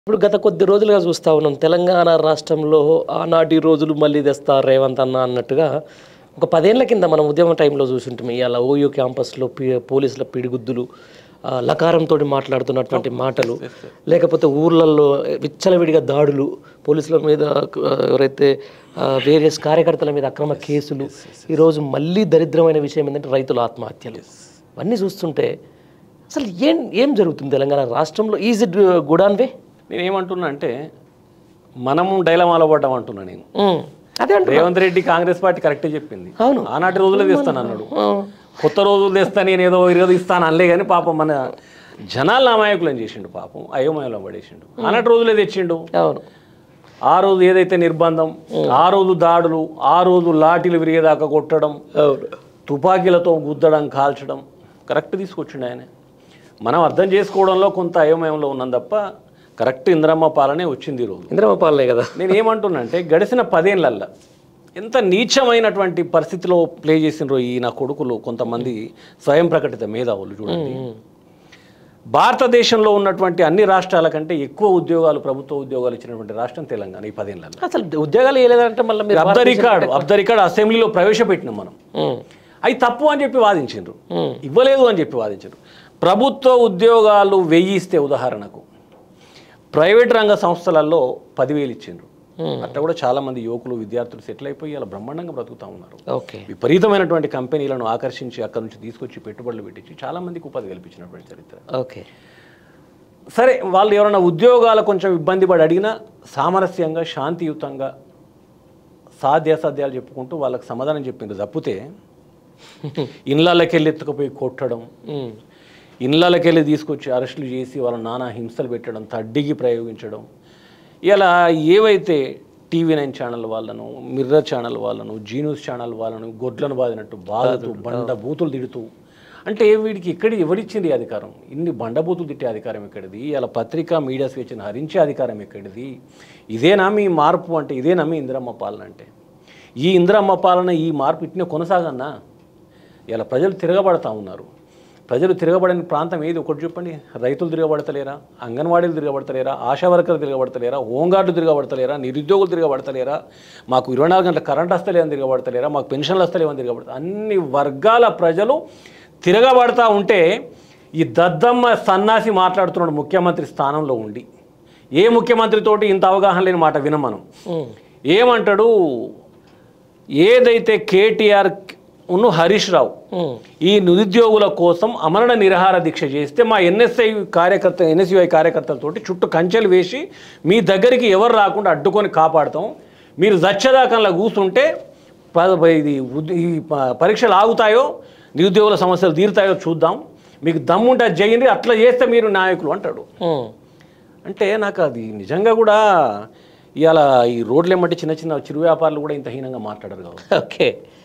ఇప్పుడు గత కొద్ది రోజులుగా చూస్తా ఉన్నాం తెలంగాణ రాష్ట్రంలో ఆనాటి రోజులు మళ్ళీ తెస్తా రేవంత్ అన్న అన్నట్టుగా ఒక పదేళ్ల కింద మనం ఉద్యమ టైంలో చూసుంటాం ఇవాళ ఓయూ క్యాంపస్లో పి పోలీసుల పిడిగుద్దులు ఆ, లకారంతో మాట్లాడుతున్నటువంటి మాటలు లేకపోతే ఊర్లలో విచ్చలవిడిగా దాడులు పోలీసుల మీద ఆ, ఎవరైతే వేరియస్ కార్యకర్తల మీద అక్రమ కేసులు ఈరోజు మళ్ళీ దరిద్రమైన విషయం ఏంటంటే రైతుల ఆత్మహత్యలు ఇవన్నీ చూస్తుంటే అసలు ఏం ఏం జరుగుతుంది తెలంగాణ రాష్ట్రంలో is it good on way నేను ఏమంటున్నా అంటే మనము డైలమాలో పడ్డాం అంటున్నా నేను ఉమ్. అదే అంట రేవంత్ రెడ్డి కాంగ్రెస్ పార్టీ కరెక్టే చెప్పింది అవును. ఆనాటి రోజులే తెస్తాను అన్నాడు కొత్త రోజులు తెస్తా నేను ఏదో ఇరవై ఇస్తాను అనలే కానీ పాపం మన జనాల అమాయకులను చేసిండు పాపం అయోమయంలో పడేసిండు ఆనాటి రోజులే తెచ్చిండు అవును ఆ రోజు ఏదైతే నిర్బంధం ఆ రోజు దాడులు ఆ రోజు లాఠీలు విరిగేదాకా కొట్టడం అవును తుపాకీలతో గుద్దడం కాల్చడం కరెక్ట్ తీసుకొచ్చిండు ఆయన మనం అర్థం చేసుకోవడంలో కొంత అయోమయంలో ఉన్నాం తప్ప కరెక్ట్ ఇంద్రమ్మ పాలనే వచ్చింది ఈ రోజు ఇంద్రమ్మ పాలనే కదా నేను ఏమంటున్నా అంటే గడిచిన పదేళ్లల్లో ఎంత నీచమైనటువంటి పరిస్థితిలో ప్లే చేసినారో ఈ నా కొడుకులు కొంతమంది స్వయం ప్రకటిత మేధావులు చూడండి భారతదేశంలో ఉన్నటువంటి అన్ని రాష్ట్రాల కంటే ఎక్కువ ఉద్యోగాలు ప్రభుత్వ ఉద్యోగాలు ఇచ్చినటువంటి రాష్ట్రం తెలంగాణ ఈ పదేళ్లలో అసలు ఉద్యోగాలు ఇవ్వలేదంటే మళ్ళీ మీరు అబ్ద రికార్డు అబ్ద రికార్డు అసెంబ్లీలో ప్రవేశపెట్టినాం మనం ఉమ్. అవి తప్పు అని చెప్పి వాదించారు ఉమ్. ఇవ్వలేదు అని చెప్పి వాదించారు ప్రభుత్వ ఉద్యోగాలు వెయ్యి ఇస్తే ఉదాహరణకు ప్రైవేట్ రంగ సంస్థలలో పదివేలు ఇచ్చిండ్రు అట్లా కూడా చాలా మంది యువకులు విద్యార్థులు సెటిల్ అయిపోయి అలా బ్రహ్మాండంగా బ్రతుకుతా ఉన్నారు ఓకే విపరీతమైనటువంటి కంపెనీలను ఆకర్షించి అక్కడ నుంచి తీసుకొచ్చి పెట్టుబడులు పెట్టించి చాలా మందికి ఉపాధి కల్పించినటువంటి చరిత్ర ఓకే సరే వాళ్ళు ఎవరైనా ఉద్యోగాలు కొంచెం ఇబ్బంది పడి అడిగినా సామరస్యంగా శాంతియుతంగా సాధ్యాసాధ్యాలు చెప్పుకుంటూ వాళ్ళకి సమాధానం చెప్పింది తప్పితే ఇళ్ళకి వెళ్ళి ఎత్తుకుపోయి కొట్టడం ఉమ్. ఇళ్ళకి వెళ్ళి తీసుకొచ్చి అరెస్టులు చేసి వాళ్ళ నానా హింసలు పెట్టడం తడ్డికి ప్రయోగించడం ఇలా ఏవైతే టీవీ నైన్ ఛానల్ వాళ్ళను మిర్రర్ ఛానల్ వాళ్ళను జీ న్యూస్ ఛానల్ వాళ్ళను గొడ్లను బాదినట్టు బాధతూ బండ బూతులు తిడుతూ అంటే వీడికి ఎక్కడి ఎవరిచ్చింది ఈ అధికారం ఇన్ని బండబూతులు తిట్టే అధికారం ఎక్కడిది ఇలా పత్రికా మీడియా స్వేచ్ఛను హరించే అధికారం ఎక్కడిది ఇదేనా మీ మార్పు అంటే ఇదేనా మీ ఇందిరమ్మ పాలన అంటే ఈ ఇందిరమ్మ పాలన ఈ మార్పు ఇట్నే కొనసాగన్నా ఇలా ప్రజలు తిరగబడతా ఉన్నారు ప్రజలు తిరగబడని ప్రాంతం ఏది ఒకటి చెప్పండి రైతులు తిరగబడతలేరా అంగన్వాడీలు తిరగబడతలేరా ఆశా వర్కర్లు తిరగబడతలేరా హోంగార్డులు తిరగబడతలేరా నిరుద్యోగులు తిరగబడతలేరా మాకు ఇరవై నాలుగు గంటల కరెంట్ వస్తలేదని తిరగబడతలేరా మాకు పెన్షన్లు వస్తలేవని తిరగబడతా అన్ని వర్గాల ప్రజలు తిరగబడతా ఉంటే ఈ దద్దమ్మ సన్నాసి మాట్లాడుతున్నాడు ముఖ్యమంత్రి స్థానంలో ఉండి ఏ ముఖ్యమంత్రితోటి ఇంత అవగాహన లేని మాట వినం మనం ఉమ్. ఏమంటాడు ఏదైతే కేటీఆర్ ఉన్ను హరీష్ రావు ఉమ్. ఈ నిరుద్యోగుల కోసం అమరణ నిరాహార దీక్ష చేస్తే మా ఎన్ఎస్ఐ కార్యకర్త ఎన్ఎస్యుఐ కార్యకర్తలతోటి చుట్టూ కంచెలు వేసి మీ దగ్గరికి ఎవరు రాకుండా అడ్డుకొని కాపాడతాం మీరు జచ్చదాకంలో కూర్చుంటే ప- ఇది ఉద్- ఈ ప- పరీక్షలు ఆగుతాయో నిరుద్యోగుల సమస్యలు తీరుతాయో చూద్దాం మీకు దమ్ముంటే అది చేయండి అట్లా చేస్తే మీరు నాయకులు అంటాడు ఉమ్. అంటే నాకు అది నిజంగా కూడా ఇవాళ ఈ రోడ్లు ఏమంటే చిన్న చిన్న చిరు వ్యాపారులు కూడా ఇంత హీనంగా మాట్లాడరు కాదు ఓకే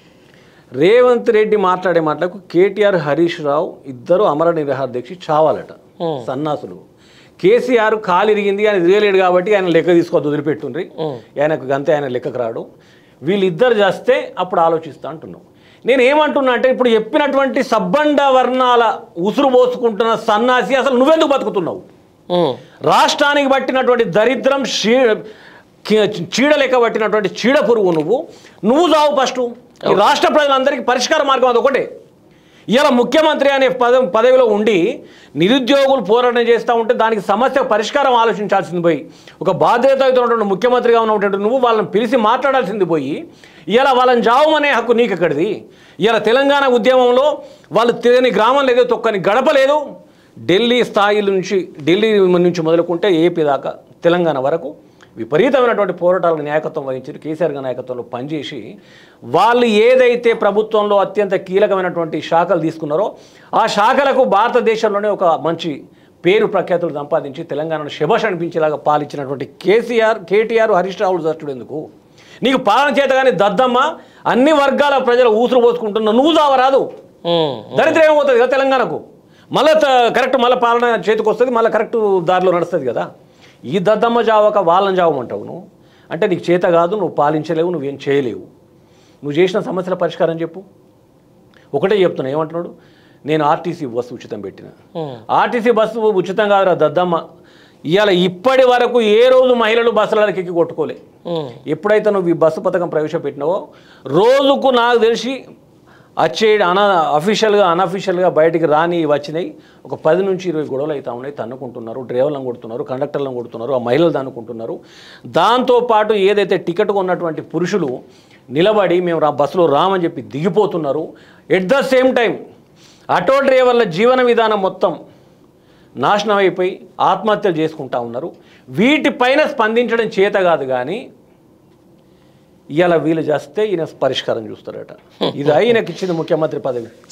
రేవంత్ రెడ్డి మాట్లాడే మాటలకు కేటీఆర్ హరీష్ రావు ఇద్దరు అమర నిరాహార దీక్ష చావాలట సన్నాసులు కేసీఆర్ కాలు ఇరిగింది ఆయన తిరగలేడు కాబట్టి ఆయన లెక్క తీసుకోవద్దు వదిలిపెట్టుండ్రి ఆయనకు గంతే ఆయన లెక్కకు రాడు వీళ్ళిద్దరు చేస్తే అప్పుడు ఆలోచిస్తా అంటున్నాం నేను ఏమంటున్నా అంటే ఇప్పుడు చెప్పినటువంటి సబ్బండ వర్ణాల ఉసురు పోసుకుంటున్న సన్నాసి అసలు నువ్వెందుకు బతుకుతున్నావు ఉమ్. రాష్ట్రానికి పట్టినటువంటి దరిద్రం చీ కి- చీడ లెక్క పట్టినటువంటి చీడ పురుగు నువ్వు నువ్వు చావు ఫస్ట్ ఈ రాష్ట్ర ప్రజలందరికీ పరిష్కార మార్గం అది ఒకటే ఇలా ముఖ్యమంత్రి అనే పద పదవిలో ఉండి నిరుద్యోగులు పోరాటం చేస్తూ ఉంటే దానికి సమస్య పరిష్కారం ఆలోచించాల్సింది పోయి ఒక బాధ్యతతో ఉన్నటువంటి ముఖ్యమంత్రిగా ఉన్నటువంటి నువ్వు వాళ్ళని పిలిచి మాట్లాడాల్సింది పోయి ఇలా వాళ్ళని జావమనే హక్కు నీకు ఎక్కడిది ఇలా తెలంగాణ ఉద్యమంలో వాళ్ళు తిరగని గ్రామం లేదు తొక్కని గడప లేదు ఢిల్లీ స్థాయి నుంచి ఢిల్లీ నుంచి మొదలుకుంటే ఏపీ దాకా తెలంగాణ వరకు విపరీతమైనటువంటి పోరాటాలకు నాయకత్వం వహించారు కేసీఆర్ గారి నాయకత్వంలో పనిచేసి వాళ్ళు ఏదైతే ప్రభుత్వంలో అత్యంత కీలకమైనటువంటి శాఖలు తీసుకున్నారో ఆ శాఖలకు భారతదేశంలోనే ఒక మంచి పేరు ప్రఖ్యాతులు సంపాదించి తెలంగాణను శభాష్ అనిపించేలాగా పాలించినటువంటి కేసీఆర్ కేటీఆర్ హరీష్ రావులు దర్శుడు ఎందుకు నీకు పాలన చేత కానీ దద్దమ్మ అన్ని వర్గాల ప్రజలు ఊసురు పోసుకుంటున్న నువ్వు దావరాదు ఉమ్. దరిద్రం ఏమవుతుంది కదా తెలంగాణకు మళ్ళీ కరెక్ట్ మళ్ళీ పాలన చేతికి వస్తుంది మళ్ళీ కరెక్ట్ దారిలో నడుస్తుంది కదా ఈ దద్దమ్మ జావక వాళ్ళని జావమంటావు నువ్వు అంటే నీకు చేత కాదు నువ్వు పాలించలేవు నువ్వేం చేయలేవు నువ్వు చేసిన సమస్యల పరిష్కారం చెప్పు ఒకటే చెప్తున్నా ఏమంటున్నాడు నేను ఆర్టీసీ బస్సు ఉచితం పెట్టిన ఉమ్. ఆర్టీసీ బస్సు ఉచితం కాదురా దద్దమ్మ ఇవాళ ఇప్పటి వరకు ఏ రోజు మహిళలు బస్సులకి ఎక్కి కొట్టుకోలే ఉమ్. ఎప్పుడైతే నువ్వు ఈ బస్సు పథకం ప్రవేశపెట్టినావో రోజుకు నాకు తెలిసి వచ్చే అన అఫీషియల్గా అన్అఫీషియల్గా బయటికి రాని వచ్చినాయి ఒక పది నుంచి ఇరవై గొడవలు అవుతా ఉన్నాయి తన్నుకుంటున్నారు డ్రైవర్లను కొడుతున్నారు కండక్టర్లను కొడుతున్నారు ఆ మహిళలు తన్నుకుంటున్నారు దాంతోపాటు ఏదైతే టికెట్ కొన్నటువంటి పురుషులు నిలబడి మేము రా బస్సులో రామని చెప్పి దిగిపోతున్నారు at the same time auto డ్రైవర్ల జీవన విధానం మొత్తం నాశనం అయిపోయి ఆత్మహత్యలు చేసుకుంటా ఉన్నారు వీటిపైన స్పందించడం చేత కాదు కానీ ఇవాళ వీళ్ళు చేస్తే ఈయన పరిష్కారం చూస్తారట ఇది ఆయనకి ఇచ్చింది ముఖ్యమంత్రి పదవి